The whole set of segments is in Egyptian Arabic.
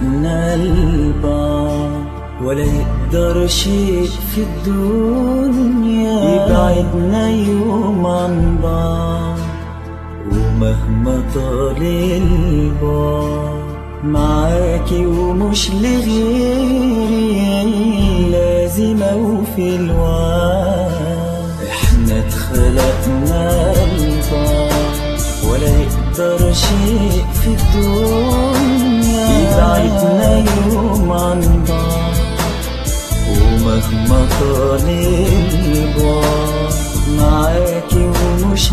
خلقنا البعض ولا يقدر شيء في الدنيا يبعدنا يوم عن بعض ومهما طال البعد معاكي ومش لغيري لازم اوفي الوعد احنا اتخلقنا لبعض ولا يقدر شيء في الدنيا يبعدنا يوم عن بعض ومهما طال البعد معاكي ومش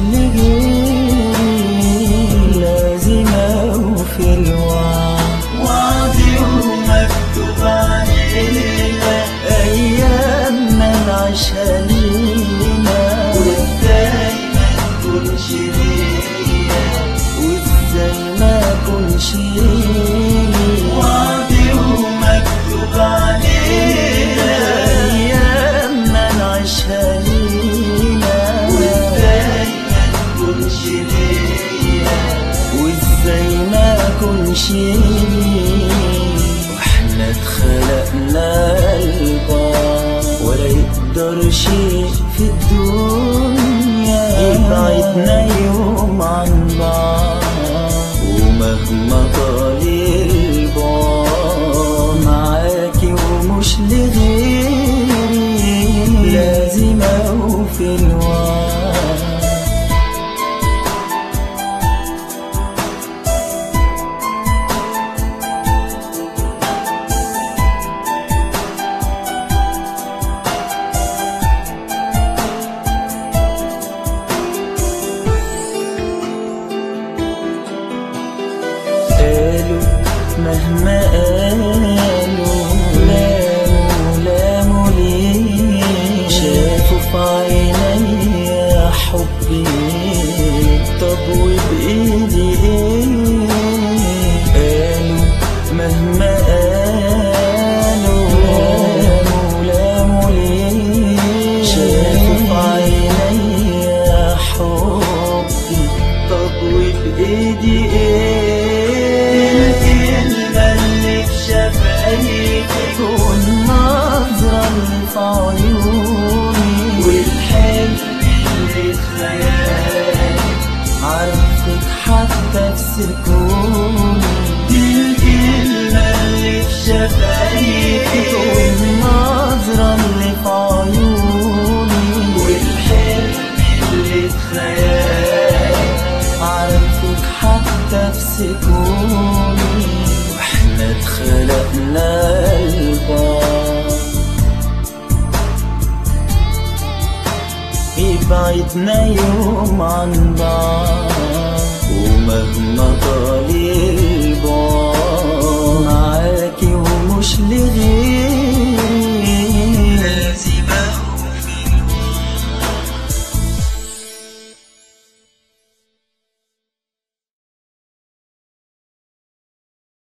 لغيري لازم اوفي الوعد وعدي ومكتوب علينا ايامنا نعيشها لينا وازاي ما نكونش ليا وازاي ما كنش ليا وعدي ومكتوب علينا ايامنا نعيشها لينا وازاي ما نكونش ليا وازاي ما كنش ليا واحنا اتخلقنا لبعض ولا يقدر شيء في الدنيا يبعدنا يوم عن بعض ومهما طال البعد معاكي ومش لغيري لازم اوفي الوعد قالوا مهما قالوا لاموا لاموا ليه شافوا في عيني حبي طب وبإيدي ايه قالوا مهما قالوا لاموا لاموا ليه شافوا في عيني حبي طب وبإيدي ايه الكلمة اللي في شفايفك والنظرة اللي في عيوني والحلم اللي في خيالي عارفك حتى في سكوني دي الكلمة اللي في شفايفك والنظرة اللي في عيوني والحلم اللي في خيالي عارفك حتى في سكوني واحنا اتخلقنا لبعض يبعدنا يوم عن بعض ومهما طال